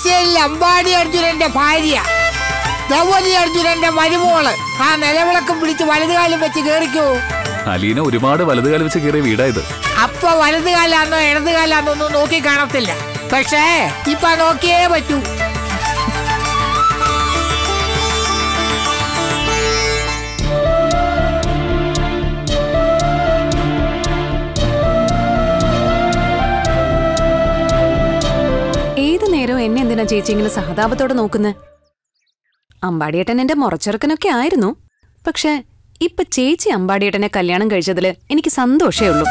actually Ambadi അർജുനന്റെ ഭാര്യ ദ്രൗപതി അർജുനന്റെ മരുമോള് ആ നിലവിളക്കം പിടിച്ച് വലതുകാലം വെച്ച് കേറിക്കോ അലീന ഒരുപാട് വലതുകാലം വെച്ച് കയറിയ വീടായത് അപ്പൊ വലതുകാലാന്നോ ഇടതുകാലാന്നോ ഒന്നും നോക്കി കാണത്തില്ല പക്ഷേ ഇപ്പൊ നോക്കിയേ പറ്റൂ ഏത് നേരവും എന്നെ എന്തിനാ ചേച്ചി ഇങ്ങനെ സഹതാപത്തോടെ നോക്കുന്നത് അമ്പാടിയേട്ടൻ എന്റെ മുറച്ചെറുക്കനൊക്കെ ആയിരുന്നു പക്ഷെ ഇപ്പൊ ചേച്ചി അമ്പാടിയേട്ടനെ കല്യാണം കഴിച്ചതില് എനിക്ക് സന്തോഷേ ഉള്ളൂ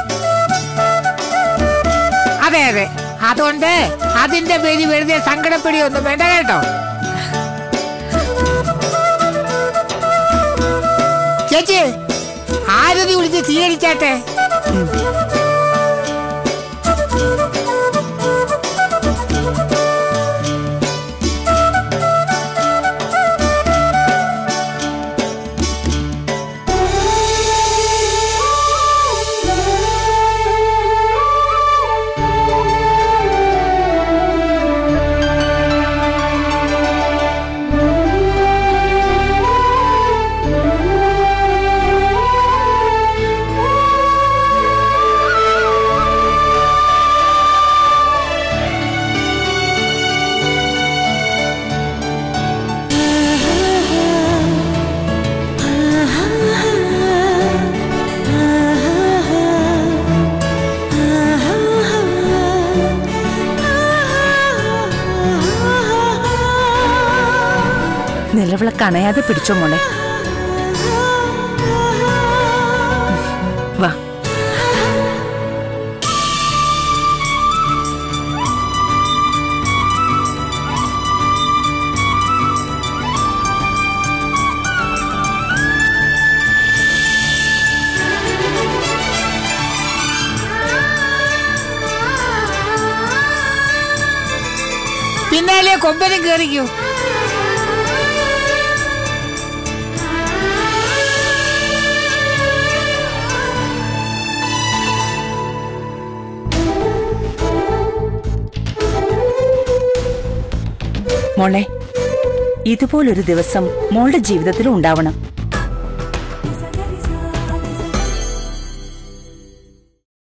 അതെ അതെ അതുകൊണ്ട് അതിന്റെ പേര് വെറുതെ സങ്കടപ്പെടുകയൊന്നും വേണ്ട കേട്ടോ ചേച്ചി ആരതി വിളിച്ച് സ്വീകരിച്ചാട്ടെ നിലവിളക്ക് അണയാതെ പിടിച്ചോ മോളെ വാ പിന്നാലെ കൊമ്പനും കേറിക്കൂ മോളെ ഇതുപോലൊരു ദിവസം മോളുടെ ജീവിതത്തിലും ഉണ്ടാവണം